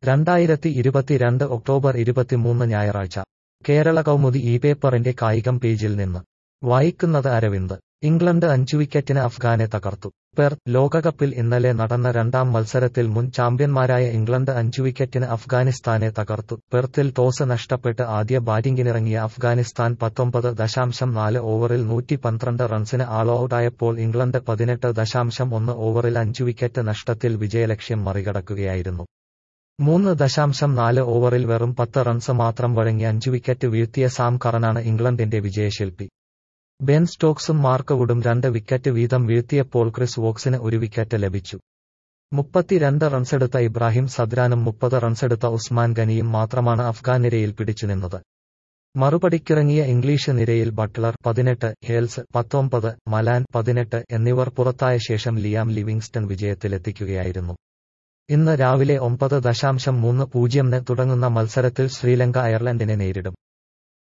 രണ്ടായിരത്തി ഇരുപത്തിരണ്ട് ഒക്ടോബർ ഇരുപത്തിമൂന്ന് ഞായറാഴ്ച കേരള കൗമുദി ഈ പേപ്പറിന്റെ കായികം പേജിൽ നിന്ന് വായിക്കുന്നത് അരവിന്ദ് ഇംഗ്ലണ്ട് അഞ്ചു വിക്കറ്റിന് അഫ്ഗാനെ തകർത്തു പെർത്ത് ലോകകപ്പിൽ ഇന്നലെ നടന്ന രണ്ടാം മത്സരത്തിൽ മുൻ ചാമ്പ്യന്മാരായ ഇംഗ്ലണ്ട് അഞ്ചു വിക്കറ്റിന് അഫ്ഗാനിസ്ഥാനെ തകർത്തു പെർത്തിൽ ടോസ് നഷ്ടപ്പെട്ട് ആദ്യ ബാറ്റിംഗിനിറങ്ങിയ അഫ്ഗാനിസ്ഥാൻ പത്തൊമ്പത് ദശാംശം നാല് ഓവറിൽ നൂറ്റി പന്ത്രണ്ട് റൺസിന് ആൾ ഔട്ടായപ്പോൾ ഇംഗ്ലണ്ട് പതിനെട്ട് ദശാംശം ഒന്ന് ഓവറിൽ അഞ്ചു വിക്കറ്റ് നഷ്ടത്തിൽ വിജയലക്ഷ്യം മറികടക്കുകയായിരുന്നു മൂന്ന് ദശാംശം നാല് ഓവറിൽ വെറും പത്ത് റൺസ് മാത്രം വഴങ്ങി അഞ്ചു വിക്കറ്റ് വീഴ്ത്തിയ സാം കറനാണ് ഇംഗ്ലണ്ടിന്റെ വിജയശില്പി ബെൻ സ്റ്റോക്സും മാർക്ക് വുഡും രണ്ട് വിക്കറ്റ് വീതം വീഴ്ത്തിയപ്പോൾ ക്രിസ് വോക്സിന് ഒരു വിക്കറ്റ് ലഭിച്ചു മുപ്പത്തിരണ്ട് റൺസെടുത്ത ഇബ്രാഹിം സദ്രാനും മുപ്പത് റൺസെടുത്ത ഉസ്മാൻ ഗനിയും മാത്രമാണ് അഫ്ഗാൻ നിരയിൽ പിടിച്ചുനിന്നത് മറുപടിക്കിറങ്ങിയ ഇംഗ്ലീഷ് നിരയിൽ ബട്ട്ലർ പതിനെട്ട് ഹേൽസ് പത്തൊമ്പത് മലാൻ പതിനെട്ട് എന്നിവർ പുറത്തായ ശേഷം ലിയാം ലിവിങ്സ്റ്റൺ വിജയത്തിലെത്തിക്കുകയായിരുന്നു ഇന്ന് രാവിലെ ഒമ്പത് ദശാംശം മൂന്ന് പൂജ്യംന് തുടങ്ങുന്ന മത്സരത്തിൽ ശ്രീലങ്ക അയർലൻഡിനെ നേരിടും